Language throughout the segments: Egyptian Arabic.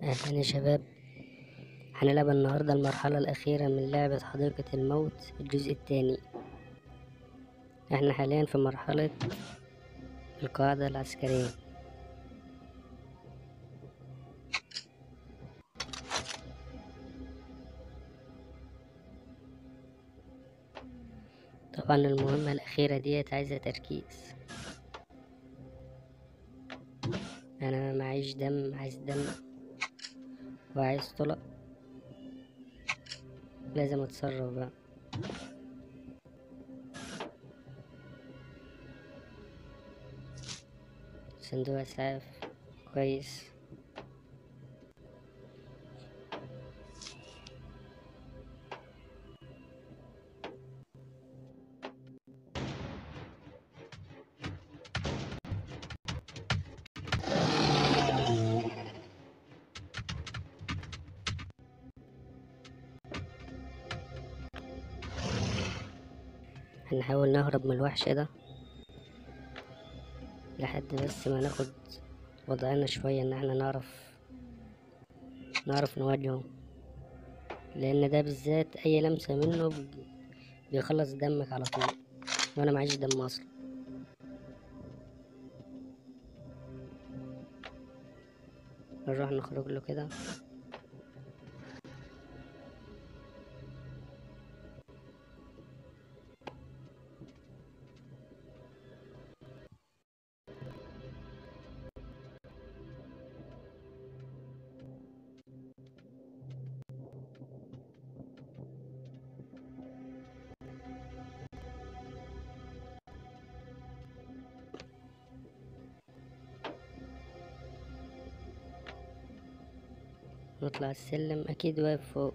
أهلا يا شباب هنلعب النهاردة المرحلة الأخيرة من لعبة حديقة الموت الجزء الثاني احنا حاليا في مرحلة القاعدة العسكرية طبعا المهمة الأخيرة ديت عايزة تركيز أنا معيش دم عايز دم وعايز طلق لازم اتصرف بقى صندوق اسعاف كويس هنحاول نهرب من الوحش ده لحد بس ما ناخد وضعنا شوية ان احنا نعرف نعرف نواجهه لان ده بالذات اي لمسة منه بي- بيخلص دمك على طول وانا معيش دم اصلا نروح نخرج له كده نطلع السلم اكيد واقف فوق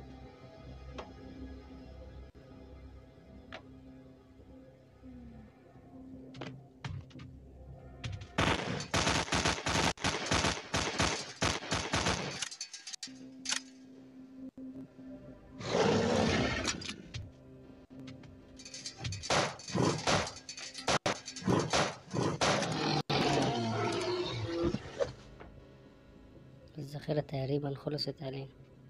الذخيرة تقريبا خلصت عليه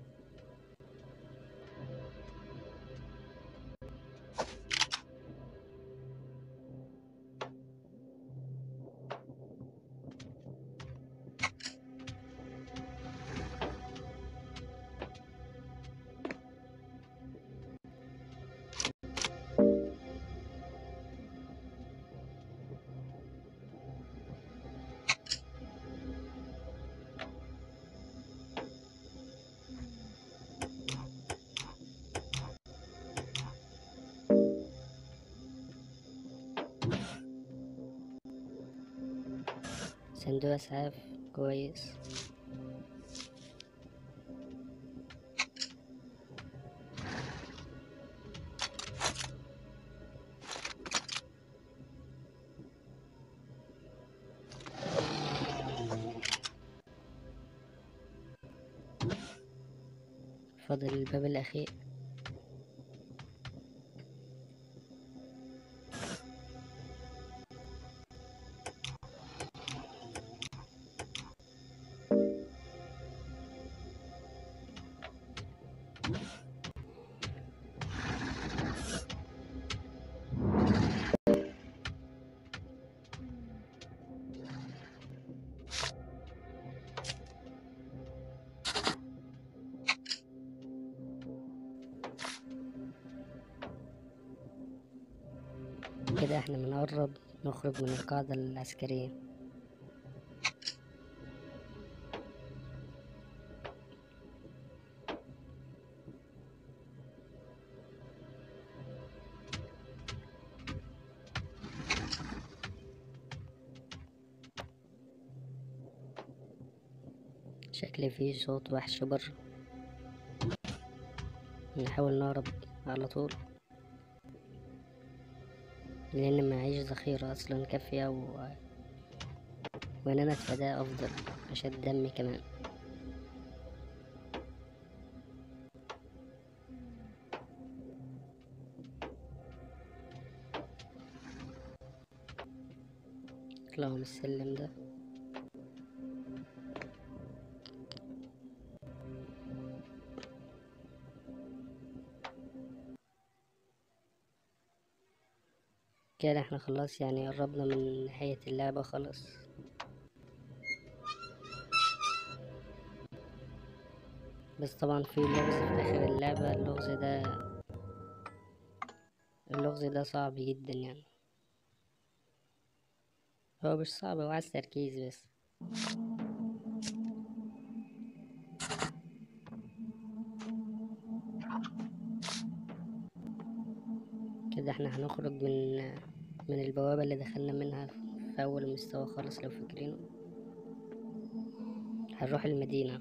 صندوق اسعاف كويس فاضل الباب الاخير كده احنا بنقرب نخرج من القاعدة العسكرية شكل فيه صوت وحش بره نحاول نهرب على طول لان معيش ذخيرة اصلا كافية و... وان انا اتفاداه افضل عشان دمي كمان اطلعوا من السلم ده كده احنا خلاص يعني قربنا من نهاية اللعبة خلاص بس طبعا في لغز في آخر اللعبة اللغز ده اللغز ده صعب جدا يعني هو مش صعب هو عايز تركيز بس كده احنا هنخرج من من البوابة اللي دخلنا منها في أول مستوى خالص لو فاكرينه هنروح المدينة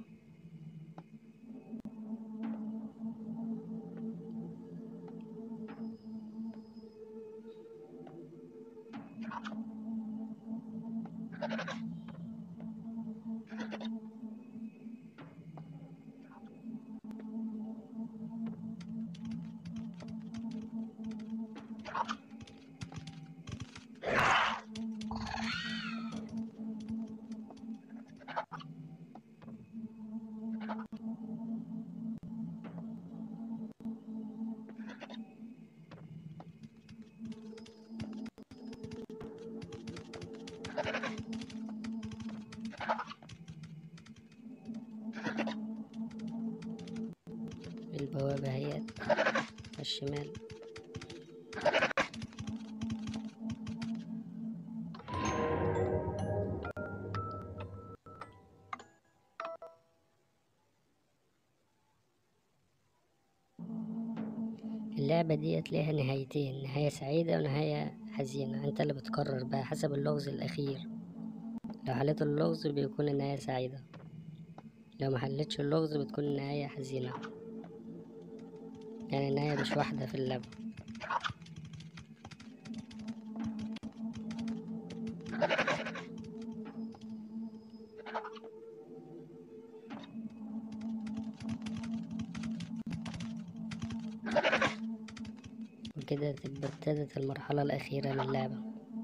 البوابة هي على الشمال اللعبة دي ليها نهايتين نهاية سعيدة ونهاية حزينة انت اللي بتقرر بقى حسب اللغز الأخير لو حليت اللغز بيكون النهاية سعيدة لو ما حلتش اللغز بتكون النهاية حزينة يعني النهاية مش واحدة في اللعبة وكده تبقى ابتدت المرحلة الأخيرة من اللعبة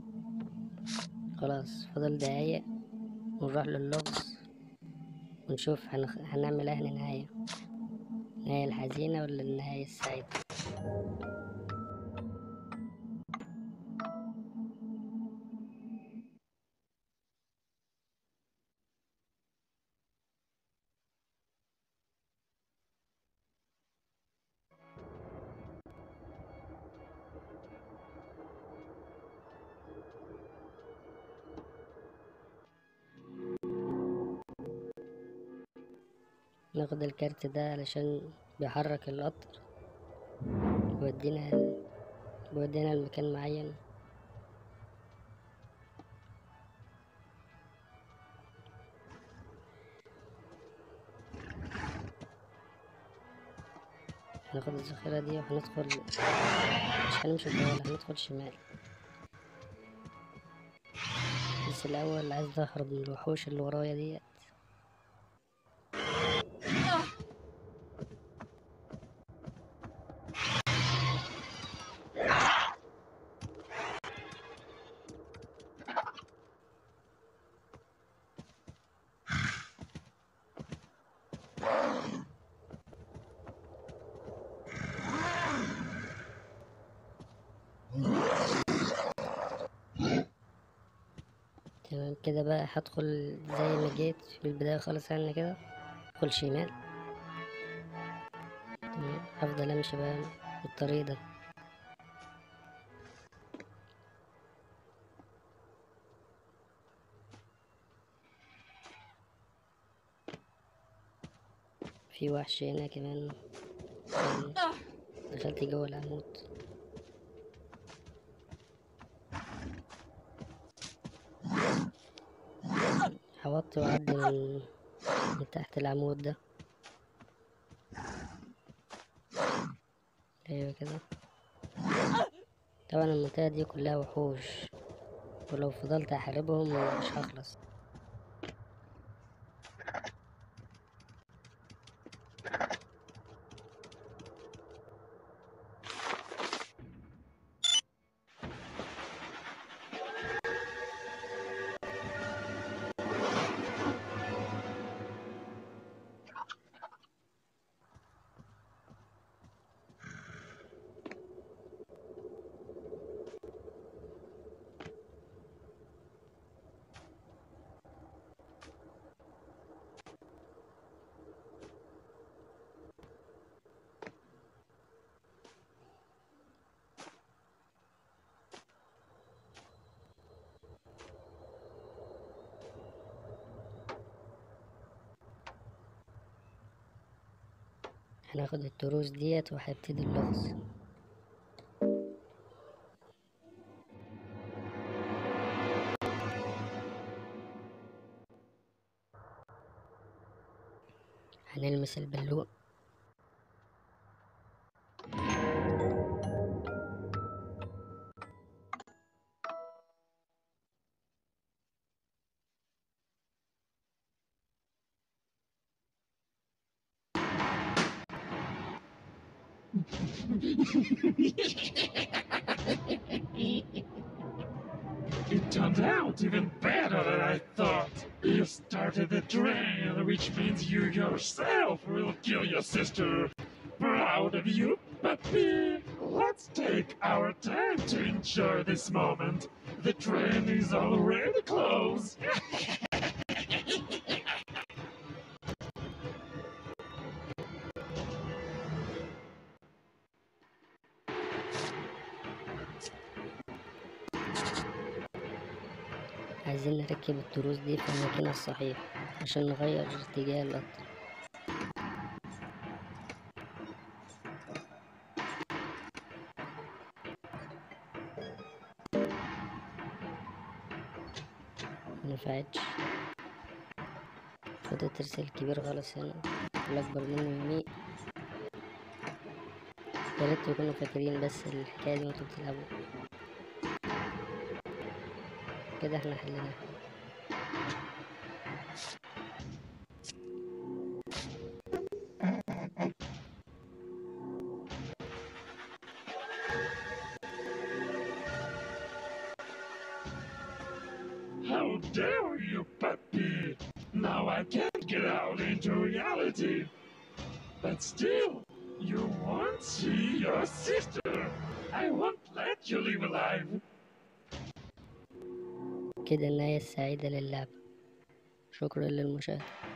خلاص فاضل دقايق ونروح للغز ونشوف هنخ... هنعمل ايه النهاية النهاية الحزينة ولا النهاية السعيدة ناخد الكارت ده علشان بيحرك القطر بيودينا بيودينا لمكان معين هناخد الذخيرة دي وهندخل مش هنمشي طوال هندخل شمال بس الأول عايز أهرب من الوحوش اللي ورايا ديت تمام كده بقى هدخل زي ما جيت في البداية خالص يعني كده ادخل شمال تمام هفضل امشي بقى بالطريق ده في وحش هنا كمان يعني دخلت جوه العمود حوطت وأعدي من من تحت العمود ده أيوة كده طبعا المنطقة دي كلها وحوش ولو فضلت أحاربهم مش هخلص هناخد التروس ديت وهيبتدي اللغز هنلمس البلوق It turned out even better than I thought. You started the drain, which means you yourself will kill your sister. Proud of you, puppy. Let's take our time to enjoy this moment. The train is already closed. عايزين نركب التروس دي في المكان الصحيح عشان نغير اتجاه القطر منفعتش خد الترس الكبير خالص هنا الأكبر منه يمين يا ريت تكونوا فاكرين بس الحكاية دي وانتوا بتلعبوا كده احنا حليناها How dare you, puppy! Now I can't get out into reality. But still, you won't see your sister. I won't let you live alive. كده النهاية السعيدة للعبة شكرا للمشاهدة